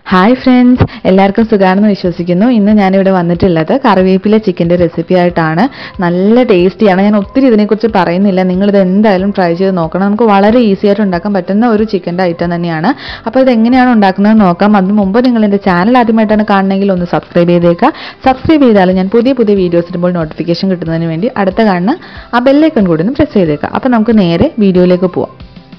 Hi friends എല്ലാവർക്കും സുഖമാണെന്ന് വിശ്വസിക്കുന്നു ഇന്ന് ഞാനിവിടെ വന്നിട്ടുള്ളത് കറിവേപ്പില ചിക്കൻ്റെ റെസിപ്പി ആയിട്ടാണ് നല്ല ടേസ്റ്റിയാണ് ഞാൻ ഒത്തിരി ഇതിനെക്കുറിച്ച് പറയുന്നില്ല നിങ്ങളിത് എന്തായാലും ട്രൈ ചെയ്ത് നോക്കണം നമുക്ക് വളരെ ഈസി ആയിട്ട് ഉണ്ടാക്കാൻ പറ്റുന്ന ഒരു ചിക്കൻ്റെ ഐറ്റം തന്നെയാണ് അപ്പോൾ ഇത് എങ്ങനെയാണ് ഉണ്ടാക്കുന്നത് നോക്കാം അതിന് മുമ്പ് നിങ്ങൾ എൻ്റെ ചാനൽ ആദ്യമായിട്ടാണ് കാണണമെങ്കിൽ ഒന്ന് സബ്സ്ക്രൈബ് ചെയ്തേക്കുക സബ്സ്ക്രൈബ് ചെയ്താൽ ഞാൻ പുതിയ പുതിയ വീഡിയോസ് ഇടുമ്പോൾ നോട്ടിഫിക്കേഷൻ കിട്ടുന്നതിന് വേണ്ടി അടുത്ത കാണുന്ന ആ ബെല്ലൈക്കൺ കൂടി ഒന്ന് പ്രസ് ചെയ്തേക്കുക അപ്പോൾ നമുക്ക് നേരെ വീഡിയോയിലേക്ക് പോവാം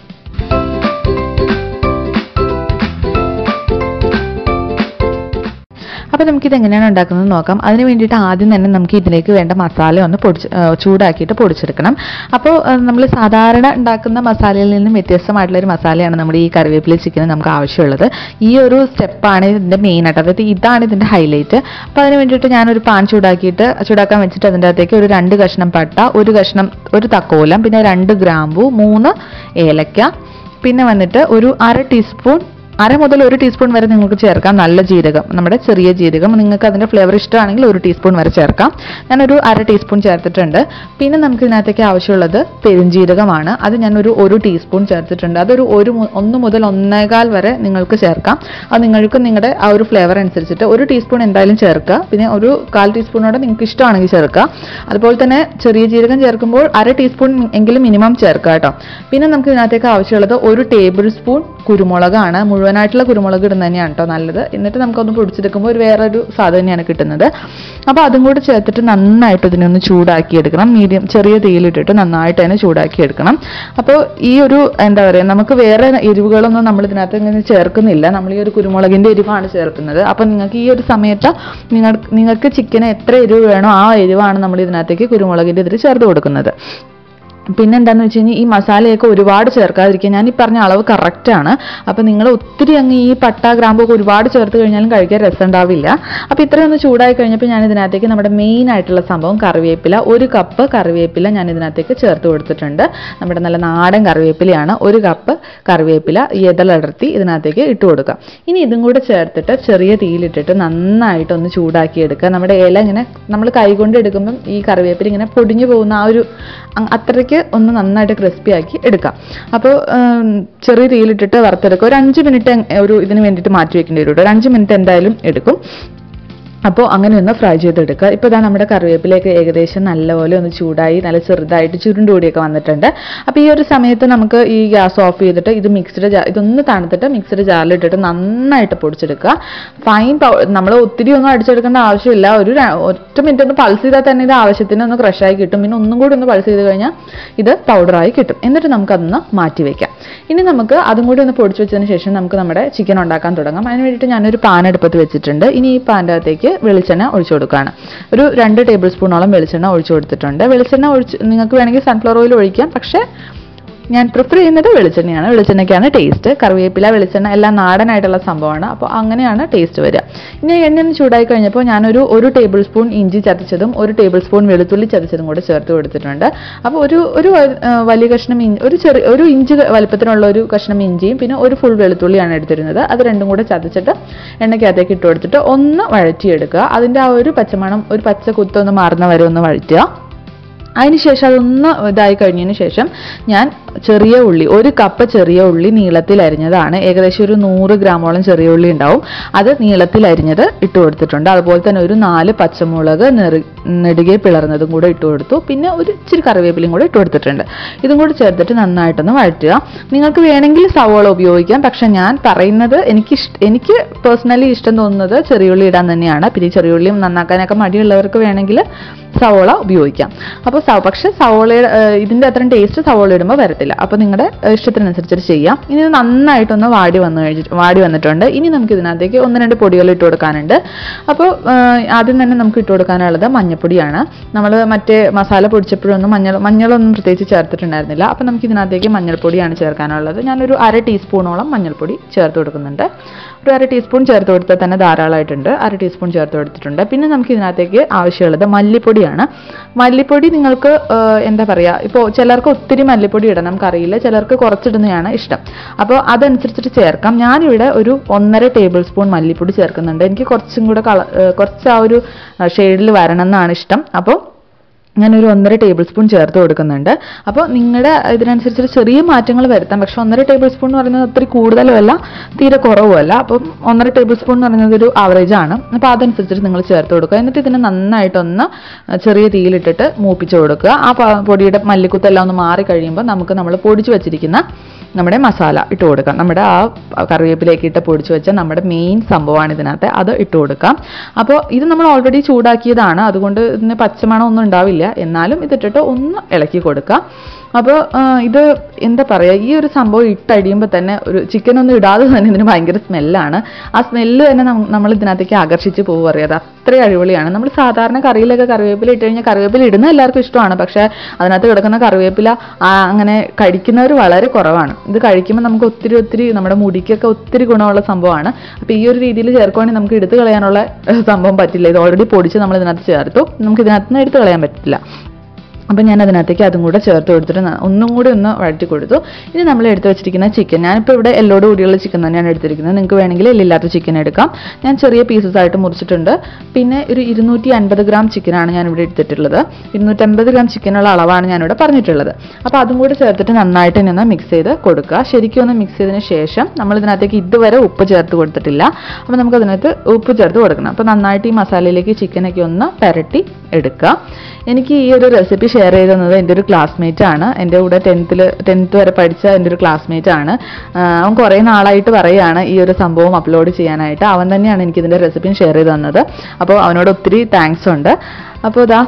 അപ്പോൾ നമുക്കിത് എങ്ങനെയാണ് ഉണ്ടാക്കുന്നത് നോക്കാം അതിന് വേണ്ടിയിട്ട് ആദ്യം തന്നെ നമുക്ക് ഇതിലേക്ക് വേണ്ട മസാല ഒന്ന് പൊടിച്ച് ആ, ചൂടാക്കിയിട്ട് പൊടിച്ചെടുക്കണം അപ്പോൾ നമ്മൾ സാധാരണ ഉണ്ടാക്കുന്ന മസാലയിൽ നിന്നും വ്യത്യസ്തമായിട്ടുള്ള ഒരു മസാലയാണ് നമ്മുടെ ഈ കറിവേപ്പില ചിക്കന് നമുക്ക് ആവശ്യമുള്ളത് ഈ ഒരു സ്റ്റെപ്പാണ് ഇതിൻ്റെ മെയിൻ ആയിട്ട് അതായത് ഇതാണ് ഇതിൻ്റെ ഹൈലൈറ്റ് അപ്പോൾ അതിന് വേണ്ടിയിട്ട് ഞാനൊരു പാൻ ചൂടാക്കിയിട്ട് ചൂടാക്കാൻ വെച്ചിട്ട് അതിൻ്റെ അകത്തേക്ക് ഒരു രണ്ട് കഷ്ണം പട്ട ഒരു കഷ്ണം ഒരു തക്കോലം പിന്നെ രണ്ട് ഗ്രാമ്പു മൂന്ന് ഏലക്ക പിന്നെ വന്നിട്ട് ഒരു അര ടീസ്പൂൺ അര മുതൽ ഒരു ടീസ്പൂൺ വരെ നിങ്ങൾക്ക് ചേർക്കാം നല്ല ജീരകം നമ്മുടെ ചെറിയ ജീരകം നിങ്ങൾക്ക് അതിൻ്റെ ഫ്ലേവർ ഇഷ്ടമാണെങ്കിൽ ഒരു ടീസ്പൂൺ വരെ ചേർക്കാം ഞാനൊരു അര ടീസ്പൂൺ ചേർത്തിട്ടുണ്ട് പിന്നെ നമുക്ക് ഇതിനകത്തേക്ക് ആവശ്യമുള്ളത് പെരുംജീരകമാണ് അത് ഞാനൊരു ഒരു ടീസ്പൂൺ ചേർത്തിട്ടുണ്ട് അതൊരു ഒരു മു- ഒന്ന് മുതൽ ഒന്നേകാൽ വരെ നിങ്ങൾക്ക് ചേർക്കാം അത് നിങ്ങൾക്ക് നിങ്ങളുടെ ആ ഒരു ഫ്ലേവർ അനുസരിച്ചിട്ട് ഒരു ടീസ്പൂൺ എന്തായാലും ചേർക്കുക പിന്നെ ഒരു കാൽ ടീസ്പൂണോടെ നിങ്ങൾക്ക് ഇഷ്ടമാണെങ്കിൽ ചേർക്കുക അതുപോലെ തന്നെ ചെറിയ ജീരകം ചേർക്കുമ്പോൾ അര ടീസ്പൂൺ എങ്കിലും മിനിമം ചേർക്കുക കേട്ടോ പിന്നെ നമുക്ക് ഇതിനകത്തേക്ക് ആവശ്യമുള്ളത് ഒരു ടേബിൾ സ്പൂൺ കുരുമുളകാണ് മുഴുവനായിട്ടുള്ള കുരുമുളക് ഇടുന്നത് തന്നെയാണ് കേട്ടോ നല്ലത് എന്നിട്ട് നമുക്കൊന്ന് പൊടിച്ചെടുക്കുമ്പോൾ ഒരു വേറൊരു സാധനം തന്നെയാണ് കിട്ടുന്നത് അപ്പോൾ അതും കൂടി ചേർത്തിട്ട് നന്നായിട്ട് ഇതിനൊന്ന് ചൂടാക്കി എടുക്കണം മീഡിയം ചെറിയ തീയിലിട്ടിട്ട് നന്നായിട്ട് തന്നെ ചൂടാക്കി എടുക്കണം അപ്പോൾ ഈ ഒരു എന്താ പറയുക നമുക്ക് വേറെ എരിവുകളൊന്നും നമ്മൾ ഇതിനകത്ത് ഇങ്ങനെ ചേർക്കുന്നില്ല നമ്മൾ ഈ ഒരു കുരുമുളകിൻ്റെ എരിവാണ് ചേർക്കുന്നത് അപ്പോൾ നിങ്ങൾക്ക് ഈ ഒരു സമയത്ത് നിങ്ങൾ നിങ്ങൾക്ക് ചിക്കന് എത്ര എരിവ് വേണോ ആ എരിവാണ് നമ്മൾ ഇതിനകത്തേക്ക് കുരുമുളകിൻ്റെ ഇതിൽ ചേർത്ത് കൊടുക്കുന്നത് പിന്നെ എന്താണെന്ന് വെച്ച് കഴിഞ്ഞാൽ ഈ മസാലയൊക്കെ ഒരുപാട് ചേർക്കാതിരിക്കുക ഞാൻ ഈ പറഞ്ഞ അളവ് കറക്റ്റാണ് അപ്പോൾ നിങ്ങൾ ഒത്തിരി അങ്ങ് ഈ പട്ട ഗ്രാമ്പൊക്കെ ഒരുപാട് ചേർത്ത് കഴിഞ്ഞാലും കഴിക്കാൻ രസം ഉണ്ടാവില്ല അപ്പോൾ ഇത്രയൊന്ന് ചൂടായി കഴിഞ്ഞപ്പോൾ ഞാൻ ഇതിനകത്തേക്ക് നമ്മുടെ മെയിൻ ആയിട്ടുള്ള സംഭവം കറിവേപ്പില ഒരു കപ്പ് കറിവേപ്പില ഞാൻ ഇതിനകത്തേക്ക് ചേർത്ത് കൊടുത്തിട്ടുണ്ട് നമ്മുടെ നല്ല നാടൻ കറിവേപ്പിലയാണ് ഒരു കപ്പ് കറിവേപ്പില ഇതളടർത്തി ഇതിനകത്തേക്ക് ഇട്ട് കൊടുക്കാം ഇനി ഇതും കൂടെ ചേർത്തിട്ട് ചെറിയ തീയിലിട്ടിട്ട് നന്നായിട്ടൊന്ന് ചൂടാക്കി എടുക്കുക നമ്മുടെ ഇല ഇങ്ങനെ നമ്മൾ കൈകൊണ്ട് എടുക്കുമ്പം ഈ കറിവേപ്പില ഇങ്ങനെ പൊടിഞ്ഞു പോകുന്ന ആ ഒരു അ- അത്രയ്ക്ക് ഒന്ന് നന്നായിട്ട് ക്രിസ്പി ആക്കി എടുക്കാം അപ്പോൾ ഉം, ചെറിയ തീയിലിട്ടിട്ട് വറുത്തെടുക്കുക ഒരു അഞ്ച് മിനിറ്റ് ഒരു ഇതിന് വേണ്ടിയിട്ട് മാറ്റി വെക്കേണ്ടി വരും കേട്ടോ. ഒരു അഞ്ച് മിനിറ്റ് എന്തായാലും എടുക്കും അപ്പോൾ അങ്ങനെ ഒന്ന് ഫ്രൈ ചെയ്തെടുക്കുക ഇപ്പോൾ ഇതാ നമ്മുടെ കറിവേപ്പിലേക്ക് ഏകദേശം നല്ലപോലെ ഒന്ന് ചൂടായി നല്ല ചെറുതായിട്ട് ചുരുണ്ടുകൂടിയൊക്കെ വന്നിട്ടുണ്ട് അപ്പോൾ ഈ ഒരു സമയത്ത് നമുക്ക് ഈ ഗ്യാസ് ഓഫ് ചെയ്തിട്ട് ഇത് മിക്സ്ഡ് ജാർ ഇതൊന്ന് തണുത്തിട്ട് മിക്സ്ഡ് ജാറിലിട്ടിട്ട് നന്നായിട്ട് പൊടിച്ചെടുക്കുക ഫൈൻ നമ്മൾ ഒത്തിരി ഒന്നും അടിച്ചെടുക്കേണ്ട ആവശ്യമില്ല ഒരു ര- ഒറ്റ മിനിറ്റ് ഒന്ന് പൾസ് ചെയ്താൽ തന്നെ ഇത് ആവശ്യത്തിന് ഒന്ന് ക്രഷായി കിട്ടും പിന്നെ ഒന്നും കൂടി ഒന്ന് പൾസ് ചെയ്ത് കഴിഞ്ഞാൽ ഇത് പൗഡറായി കിട്ടും എന്നിട്ട് നമുക്ക് അതൊന്ന് മാറ്റി വെക്കാം ഇനി നമുക്ക് അതും കൂടി ഒന്ന് പൊടിച്ച് വെച്ചതിന് ശേഷം നമുക്ക് നമ്മുടെ ചിക്കൻ ഉണ്ടാക്കാൻ തുടങ്ങാം അതിന് വേണ്ടിയിട്ട് ഞാനൊരു പാൻ അടുപ്പത്ത് വെച്ചിട്ടുണ്ട് ഇനി ഈ പാൻ്റെ അകത്തേക്ക് വെളിച്ചെണ്ണ ഒഴിച്ചു കൊടുക്കുകയാണ് ഒരു രണ്ട് ടേബിൾ സ്പൂണോളം വെളിച്ചെണ്ണ ഒഴിച്ചു കൊടുത്തിട്ടുണ്ട് വെളിച്ചെണ്ണ ഒഴിച്ച് നിങ്ങൾക്ക് വേണമെങ്കിൽ സൺഫ്ലവർ ഓയിൽ ഒഴിക്കാം പക്ഷേ ഞാൻ പ്രിഫർ ചെയ്യുന്നത് വെളിച്ചെണ്ണയാണ് വെളിച്ചെണ്ണയ്ക്കാണ് ടേസ്റ്റ് കറിവേപ്പില വെളിച്ചെണ്ണ എല്ലാം നാടനായിട്ടുള്ള സംഭവമാണ് അപ്പോൾ അങ്ങനെയാണ് ടേസ്റ്റ് വരിക ഇനി എണ്ണ ഒന്ന് ചൂടായി കഴിഞ്ഞപ്പോൾ ഞാനൊരു ഒരു ടേബിൾ സ്പൂൺ ഇഞ്ചി ചതച്ചതും ഒരു ടേബിൾ സ്പൂൺ വെളുത്തുള്ളി ചതച്ചതും കൂടെ ചേർത്ത് കൊടുത്തിട്ടുണ്ട് അപ്പോൾ ഒരു ഒരു വ- ആ, വലിയ കഷ്ണം ഇഞ്ചി ഒരു ചെറിയ ഒരു ഇഞ്ച് വലുപ്പത്തിനുള്ള ഒരു കഷ്ണം ഇഞ്ചിയും പിന്നെ ഒരു ഫുൾ വെളുത്തുള്ളിയാണ് എടുത്തിരുന്നത് അത് രണ്ടും കൂടെ ചതച്ചിട്ട് എണ്ണയ്ക്കകത്തേക്ക് ഇട്ട് കൊടുത്തിട്ട് ഒന്ന് വഴറ്റിയെടുക്കുക അതിൻ്റെ ആ ഒരു പച്ചമണം ഒരു പച്ച കുത്തൊന്ന് മാറുന്ന വരെ ഒന്ന് വഴറ്റുക അതിനുശേഷം അതൊന്ന് ഇതായി കഴിഞ്ഞതിന് ശേഷം ഞാൻ ചെറിയ ഉള്ളി ഒരു കപ്പ് ചെറിയ ഉള്ളി നീളത്തിൽ അരിഞ്ഞതാണ് ഏകദേശം ഒരു നൂറ് ഗ്രാമോളം ചെറിയ ഉള്ളി ഉണ്ടാവും അത് നീളത്തിൽ അരിഞ്ഞത് ഇട്ട് കൊടുത്തിട്ടുണ്ട് അതുപോലെ തന്നെ ഒരു നാല് പച്ചമുളക് നെറു നെടുകെ പിളർന്നതും കൂടെ ഇട്ട് കൊടുത്തു പിന്നെ ഒരു ഇച്ചിരി കറിവേപ്പിലയും കൂടെ ഇട്ട് കൊടുത്തിട്ടുണ്ട് ഇതും കൂടി ചേർത്തിട്ട് നന്നായിട്ടൊന്ന് വഴറ്റുക നിങ്ങൾക്ക് വേണമെങ്കിൽ സവോള ഉപയോഗിക്കാം പക്ഷെ ഞാൻ പറയുന്നത് എനിക്ക് ഇഷ്- എനിക്ക് പേഴ്സണലി ഇഷ്ടം തോന്നുന്നത് ചെറിയുള്ളി ഇടാൻ തന്നെയാണ് പിന്നെ ഈ ചെറിയുള്ളിയും നന്നാക്കാനൊക്കെ മടിയുള്ളവർക്ക് വേണമെങ്കിൽ സവോള ഉപയോഗിക്കാം അപ്പോൾ സവ പക്ഷേ സവോളയുടെ ഏഹ്, ഇതിൻ്റെ അത്രയും ടേസ്റ്റ് സവോള ഇടുമ്പോൾ വരത്തില്ല അപ്പോൾ നിങ്ങളുടെ ഏഹ്, ഇഷ്ടത്തിനനുസരിച്ചിട്ട് ചെയ്യാം ഇനി ഇത് നന്നായിട്ടൊന്ന് വാടി വന്നു കഴിഞ്ഞിട്ട് വാടി വന്നിട്ടുണ്ട് ഇനി നമുക്ക് ഇതിനകത്തേക്ക് ഒന്ന് രണ്ട് പൊടികൾ ഇട്ട് കൊടുക്കാനുണ്ട് അപ്പോൾ ഏഹ്, ആദ്യം തന്നെ നമുക്ക് ഇട്ട് കൊടുക്കാനുള്ളത് മഞ്ഞപ്പൊടിയാണ് നമ്മൾ മറ്റേ മസാല പൊടിച്ചപ്പോഴൊന്നും മഞ്ഞൾ മഞ്ഞളൊന്നും പ്രത്യേകിച്ച് ചേർത്തിട്ടുണ്ടായിരുന്നില്ല അപ്പോൾ നമുക്ക് ഇതിനകത്തേക്ക് മഞ്ഞൾപ്പൊടിയാണ് ചേർക്കാനുള്ളത് ഞാനൊരു അര ടീസ്പൂണോളം മഞ്ഞൾപ്പൊടി ചേർത്ത് കൊടുക്കുന്നുണ്ട് ഒരു അര ടീസ്പൂൺ ചേർത്ത് കൊടുത്താൽ തന്നെ ധാരാളമായിട്ടുണ്ട് അര ടീസ്പൂൺ ചേർത്ത് കൊടുത്തിട്ടുണ്ട് പിന്നെ നമുക്ക് ഇതിനകത്തേക്ക് ആവശ്യമുള്ളത് മല്ലിപ്പൊടിയാണ് മല്ലിപ്പൊടി നിങ്ങൾക്ക് ഏഹ്, എന്താ പറയുക ഇപ്പോൾ ചിലർക്ക് ഒത്തിരി മല്ലിപ്പൊടി ഇടാം നമുക്കറിയില്ല ചിലർക്ക് കുറച്ചിടുന്നതാണ് ഇഷ്ടം അപ്പോൾ അതനുസരിച്ചിട്ട് ചേർക്കാം ഞാനിവിടെ ഒരു ഒന്നര ടേബിൾ സ്പൂൺ മല്ലിപ്പൊടി ചേർക്കുന്നുണ്ട് എനിക്ക് കുറച്ചും കൂടെ കള ഏഹ്, കുറച്ച് ആ ഒരു ഷെയ്ഡിൽ വരണം എന്നാണ് ഇഷ്ടം അപ്പോൾ ഞാനൊരു ഒന്നര ടേബിൾ സ്പൂൺ ചേർത്ത് കൊടുക്കുന്നുണ്ട് അപ്പോൾ നിങ്ങളുടെ ഇതിനനുസരിച്ച് ചെറിയ മാറ്റങ്ങൾ വരുത്താം പക്ഷെ ഒന്നര ടേബിൾ സ്പൂൺ എന്ന് പറയുന്നത് ഒത്തിരി കൂടുതലുമല്ല തീരെ കുറവുമല്ല അപ്പം ഒന്നര ടേബിൾ സ്പൂൺ എന്ന് പറയുന്നത് ഒരു ആവറേജ് ആണ് അപ്പോൾ അതനുസരിച്ചിട്ട് നിങ്ങൾ ചേർത്ത് കൊടുക്കുക എന്നിട്ട് ഇതിനെ നന്നായിട്ടൊന്ന് ചെറിയ തീയിലിട്ടിട്ട് മൂപ്പിച്ച് കൊടുക്കുക ആ പ- പൊടിയുടെ മല്ലിക്കുത്തെല്ലാം ഒന്ന് മാറി കഴിയുമ്പോൾ നമുക്ക് നമ്മൾ പൊടിച്ച് വെച്ചിരിക്കുന്ന നമ്മുടെ മസാല ഇട്ട് കൊടുക്കാം നമ്മുടെ ആ കറിവേപ്പിലേക്ക് ഇട്ട് പൊടിച്ച് വെച്ച നമ്മുടെ മെയിൻ സംഭവമാണ് ഇതിനകത്ത് അത് ഇട്ട് കൊടുക്കാം അപ്പോൾ ഇത് നമ്മൾ ഓൾറെഡി ചൂടാക്കിയതാണ് അതുകൊണ്ട് ഇതിന് പച്ചമണം ഒന്നും ഉണ്ടാവില്ല എന്നാലും ഇതിട്ടിട്ട് ഒന്ന് ഇളക്കി കൊടുക്കാം അപ്പോൾ ഇത് എന്താ പറയുക ഈ ഒരു സംഭവം ഇട്ടടിയുമ്പോൾ തന്നെ ഒരു ചിക്കൻ ഒന്നും ഇടാതെ തന്നെ ഇതിന് ഭയങ്കര സ്മെല്ലാണ് ആ സ്മെല്ല് തന്നെ നം- നമ്മൾ ഇതിനകത്തേക്ക് ആകർഷിച്ച് പോകും അറിയാതെ അത്രയും അടിപൊളിയാണ് നമ്മൾ സാധാരണ കറിയിലൊക്കെ കറിവേപ്പില ഇട്ട് കഴിഞ്ഞാൽ കറിവേപ്പില ഇടുന്ന എല്ലാവർക്കും ഇഷ്ടമാണ് പക്ഷേ അതിനകത്ത് കിടക്കുന്ന കറിവേപ്പില ആ, അങ്ങനെ കഴിക്കുന്നവർ വളരെ കുറവാണ് ഇത് കഴിക്കുമ്പോൾ നമുക്ക് ഒത്തിരി ഒത്തിരി നമ്മുടെ മുടിക്കൊക്കെ ഒത്തിരി ഗുണമുള്ള സംഭവമാണ് അപ്പോൾ ഈ ഒരു രീതിയിൽ ചേർക്കുവാണെങ്കിൽ നമുക്ക് എടുത്തു കളയാനുള്ള ഏഹ്, സംഭവം പറ്റില്ല ഇത് ഓൾറെഡി പൊടിച്ച് നമ്മൾ ഇതിനകത്ത് ചേർത്തു നമുക്ക് ഇതിനകത്ത് നിന്ന് എടുത്തു കളയാൻ പറ്റില്ല അപ്പം ഞാൻ അതിനകത്തേക്ക് അതും കൂടെ ചേർത്ത് കൊടുത്തിട്ട് ന- ഒന്നും കൂടി ഒന്ന് വഴറ്റി കൊടുത്തു ഇനി നമ്മൾ എടുത്ത് വെച്ചിരിക്കുന്ന ചിക്കൻ ഞാനിപ്പോൾ ഇവിടെ എല്ലോട് കൂടിയുള്ള ചിക്കൻ തന്നെയാണ് എടുത്തിരിക്കുന്നത് നിങ്ങൾക്ക് വേണമെങ്കിൽ എല്ലില്ലാത്ത ചിക്കൻ എടുക്കാം ഞാൻ ചെറിയ പീസസ് ആയിട്ട് മുറിച്ചിട്ടുണ്ട് പിന്നെ ഒരു ഇരുന്നൂറ്റി അൻപത് ഗ്രാം ചിക്കനാണ് ഞാൻ ഇവിടെ എടുത്തിട്ടുള്ളത് ഇരുന്നൂറ്റൻപത് ഗ്രാം ചിക്കനുള്ള അളവാണ് ഞാനിവിടെ പറഞ്ഞിട്ടുള്ളത് അപ്പോൾ അതും കൂടി ചേർത്തിട്ട് നന്നായിട്ട് തന്നെ ഒന്ന് മിക്സ് ചെയ്ത് കൊടുക്കുക ശരിക്കും ഒന്ന് മിക്സ് ചെയ്തതിന് ശേഷം നമ്മൾ ഇതിനകത്തേക്ക് ഇതുവരെ ഉപ്പ് ചേർത്ത് കൊടുത്തിട്ടില്ല അപ്പോൾ നമുക്ക് അതിനകത്ത് ഉപ്പ് ചേർത്ത് കൊടുക്കണം അപ്പോൾ നന്നായിട്ട് ഈ മസാലയിലേക്ക് ചിക്കനൊക്കെ ഒന്ന് പെരട്ടി എടുക്കുക എനിക്ക് ഈ ഒരു റെസിപ്പി ഷെയർ ചെയ്ത് തന്നത് എൻ്റെ ഒരു ക്ലാസ്മേറ്റ് ആണ് എൻ്റെ കൂടെ ടെൻത്തിൽ ടെൻത്ത് വരെ പഠിച്ച എൻ്റെ ഒരു ക്ലാസ്മേറ്റ് ആണ് ആ, അവൻ കുറേ നാളായിട്ട് പറയുകയാണ് ഈ ഒരു സംഭവം അപ്ലോഡ് ചെയ്യാനായിട്ട് അവൻ തന്നെയാണ് എനിക്ക് ഇതിൻ്റെ റെസിപ്പിയും ഷെയർ ചെയ്ത് തന്നത് അപ്പോൾ അവനോട് ഒത്തിരി താങ്ക്സ് ഉണ്ട് അപ്പോൾ ഇതാ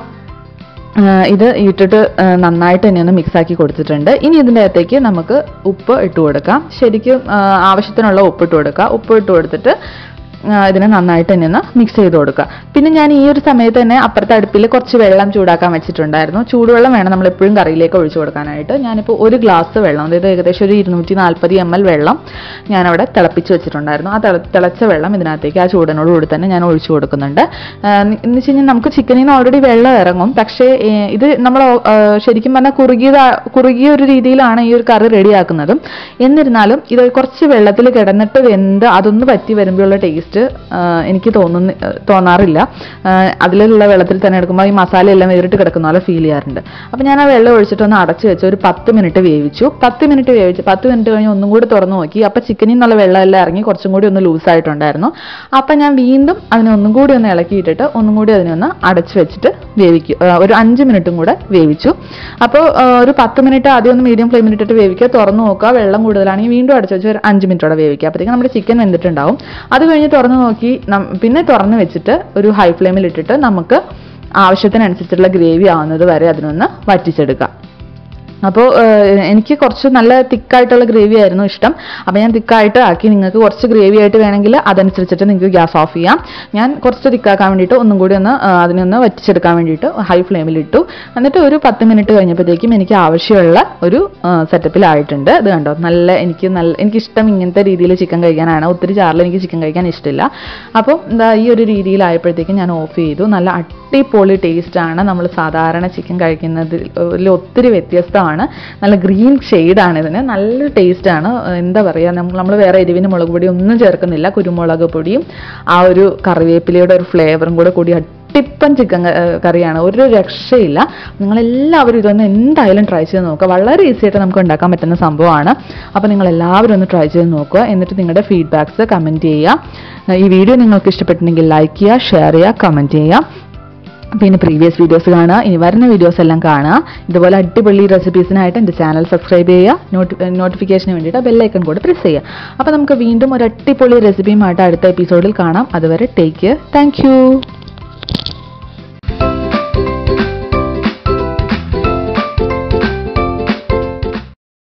ആ, ഇത് ഇട്ടിട്ട് ആ, നന്നായിട്ട് തന്നെ ഒന്ന് മിക്സ് ആക്കി കൊടുത്തിട്ടുണ്ട് ഇനി ഇതിൻ്റെ അകത്തേക്ക് നമുക്ക് ഉപ്പ് ഇട്ട് കൊടുക്കാം ശരിക്കും ആ, ആവശ്യത്തിനുള്ള ഉപ്പ് ഇട്ട് കൊടുക്കുക ഉപ്പ് ഇട്ട് കൊടുത്തിട്ട് ആ, ഇതിനെ നന്നായിട്ട് തന്നെ ഒന്ന് മിക്സ് ചെയ്ത് കൊടുക്കുക പിന്നെ ഞാൻ ഈ ഒരു സമയത്ത് തന്നെ അപ്പുറത്തെ അടുപ്പിൽ കുറച്ച് വെള്ളം ചൂടാക്കാൻ വെച്ചിട്ടുണ്ടായിരുന്നു ചൂടുവെള്ളം വേണം നമ്മൾ എപ്പോഴും കറിയിലേക്ക് ഒഴിച്ചു കൊടുക്കാനായിട്ട് ഞാനിപ്പോൾ ഒരു ഗ്ലാസ് വെള്ളം അതായത് ഏകദേശം ഒരു ഇരുന്നൂറ്റി നാൽപ്പത് എം എൽ വെള്ളം ഞാനവിടെ തിളപ്പിച്ച് വെച്ചിട്ടുണ്ടായിരുന്നു ആ തിള- തിളച്ച വെള്ളം ഇതിനകത്തേക്ക് ആ ചൂടിനോട് കൂടി തന്നെ ഞാൻ ഒഴിച്ചു കൊടുക്കുന്നുണ്ട് ആ, എന്ന് വെച്ച് കഴിഞ്ഞാൽ നമുക്ക് ചിക്കനിൽ നിന്ന് ഓൾറെഡി വെള്ളം ഇറങ്ങും പക്ഷേ ഏ, ഇത് നമ്മൾ ആ, ശരിക്കും പറഞ്ഞാൽ കുറുകിയ കുറുകിയ ഒരു രീതിയിലാണ് ഈ ഒരു കറി റെഡിയാക്കുന്നതും എന്നിരുന്നാലും ഇത് കുറച്ച് വെള്ളത്തിൽ കിടന്നിട്ട് വെന്ത് അതൊന്ന് പറ്റി വരുമ്പോഴുള്ള ടേസ്റ്റ് എനിക്ക് തോന്നുന്ന തോന്നാറില്ല ആ, അതിലുള്ള വെള്ളത്തിൽ തന്നെ എടുക്കുമ്പോൾ ഈ മസാല എല്ലാം വേറിട്ട് കിടക്കുന്ന പോലെ ഫീൽ ചെയ്യാറുണ്ട് അപ്പോൾ ഞാൻ ആ വെള്ളം ഒഴിച്ചിട്ട് ഒന്ന് അടച്ചു വെച്ച് ഒരു പത്ത് മിനിറ്റ് വേവിച്ചു പത്ത് മിനിറ്റ് വേവിച്ച് പത്ത് മിനിറ്റ് കഴിഞ്ഞ് ഒന്നും കൂടി തുറന്നു നോക്കി അപ്പോൾ ചിക്കനിൽ നിന്നുള്ള വെള്ളം എല്ലാം ഇറങ്ങി കുറച്ചും കൂടി ഒന്ന് ലൂസായിട്ടുണ്ടായിരുന്നു അപ്പം ഞാൻ വീണ്ടും അതിനെ ഒന്നും കൂടി ഒന്ന് ഇളക്കിയിട്ടിട്ട് ഒന്നും കൂടി അതിനെ ഒന്ന് അടച്ചു വെച്ചിട്ട് വേവിക്കും ആ, ഒരു അഞ്ച് മിനിറ്റും കൂടെ വേവിച്ചു അപ്പോൾ ആ, ഒരു പത്ത് മിനിറ്റ് ആദ്യം ഒന്ന് മീഡിയം ഫ്ലെയിമിൽ ഇട്ടിട്ട് വേവിക്കുക തുറന്നു നോക്കുക വെള്ളം കൂടുതലാണെങ്കിൽ വീണ്ടും അടച്ചു വെച്ച് ഒരു അഞ്ച് മിനിറ്റോടെ വേവിക്കുക അപ്പോഴത്തേക്കും നമ്മുടെ ചിക്കൻ വെന്തിട്ടുണ്ടാവും അത് കഴിഞ്ഞ് തുറന്നു നോക്കി നം- പിന്നെ തുറന്ന് വെച്ചിട്ട് ഒരു ഹൈ ഫ്ലെയിമിൽ ഇട്ടിട്ട് നമുക്ക് ആവശ്യത്തിനനുസരിച്ചുള്ള ഗ്രേവി ആവുന്നത് വരെ അതിനൊന്ന് വറ്റിച്ചെടുക്കാം അപ്പോൾ എനിക്ക് കുറച്ച് നല്ല തിക്കായിട്ടുള്ള ഗ്രേവി ആയിരുന്നു ഇഷ്ടം അപ്പോൾ ഞാൻ തിക്കായിട്ട് ആക്കി നിങ്ങൾക്ക് കുറച്ച് ഗ്രേവി ആയിട്ട് വേണമെങ്കിൽ അതനുസരിച്ചിട്ട് നിങ്ങൾക്ക് ഗ്യാസ് ഓഫ് ചെയ്യാം ഞാൻ കുറച്ച് തിക്കാക്കാൻ വേണ്ടിയിട്ട് ഒന്നും കൂടി ഒന്ന് ആ, അതിനൊന്ന് വറ്റിച്ചെടുക്കാൻ വേണ്ടിയിട്ട് ഹൈ ഫ്ലെയിമിൽ ഇട്ടു എന്നിട്ട് ഒരു പത്ത് മിനിറ്റ് കഴിഞ്ഞപ്പോഴത്തേക്കും എനിക്ക് ആവശ്യമുള്ള ഒരു സെറ്റപ്പിലായിട്ടുണ്ട് ഇത് കണ്ടോ നല്ല എനിക്ക് നല്ല എനിക്കിഷ്ടം ഇങ്ങനത്തെ രീതിയിൽ ചിക്കൻ കഴിക്കാനാണ് ഒത്തിരി ചാറിൽ എനിക്ക് ചിക്കൻ കഴിക്കാൻ ഇഷ്ടമില്ല അപ്പോൾ എന്താ ഈ ഒരു രീതിയിലായപ്പോഴത്തേക്കും ഞാൻ ഓഫ് ചെയ്തു നല്ല അടിപൊളി ടേസ്റ്റാണ് നമ്മൾ സാധാരണ ചിക്കൻ കഴിക്കുന്നതിൽ ഇതിൽ ഒത്തിരി വ്യത്യസ്തമാണ് നല്ല ഗ്രീൻ ഷെയ്ഡാണ് ഇതിന് നല്ല ടേസ്റ്റാണ് എന്താ പറയുക നമ്മൾ നമ്മൾ വേറെ എരിവിന് മുളക് പൊടി ഒന്നും ചേർക്കുന്നില്ല കുരുമുളക് പൊടിയും ആ ഒരു കറിവേപ്പിലയുടെ ഒരു ഫ്ലേവറും കൂടെ കൂടി അട്ടിപ്പൻ ചിക്കൻ കറിയാണ് ഒരു രക്ഷയില്ല നിങ്ങളെല്ലാവരും ഇതൊന്ന് എന്തായാലും ട്രൈ ചെയ്ത് നോക്കുക വളരെ ഈസി ആയിട്ട് നമുക്ക് ഉണ്ടാക്കാൻ പറ്റുന്ന സംഭവമാണ് അപ്പോൾ നിങ്ങൾ എല്ലാവരും ഒന്ന് ട്രൈ ചെയ്ത് നോക്കുക എന്നിട്ട് നിങ്ങളുടെ ഫീഡ്ബാക്ക്സ് കമൻറ്റ് ചെയ്യുക ഈ വീഡിയോ നിങ്ങൾക്ക് ഇഷ്ടപ്പെട്ടിട്ടുണ്ടെങ്കിൽ ലൈക്ക് ചെയ്യുക ഷെയർ ചെയ്യുക കമൻറ്റ് ചെയ്യുക പിന്നെ പ്രീവിയസ് വീഡിയോസ് കാണുക ഇനി വരുന്ന വീഡിയോസ് എല്ലാം കാണുക ഇതുപോലെ അടിപൊളി റെസിപ്പീസിനായിട്ട് എൻ്റെ ചാനൽ സബ്സ്ക്രൈബ് ചെയ്യുക നോട്ടി നോട്ടിഫിക്കേഷന് വേണ്ടിയിട്ട് ബെല്ലൈക്കൺ കൂടെ പ്രസ് ചെയ്യുക അപ്പോൾ നമുക്ക് വീണ്ടും ഒരു അടിപൊളി റെസിപ്പിയുമായിട്ട് അടുത്ത എപ്പിസോഡിൽ കാണാം അതുവരെ ടേക്ക് കെയർ താങ്ക്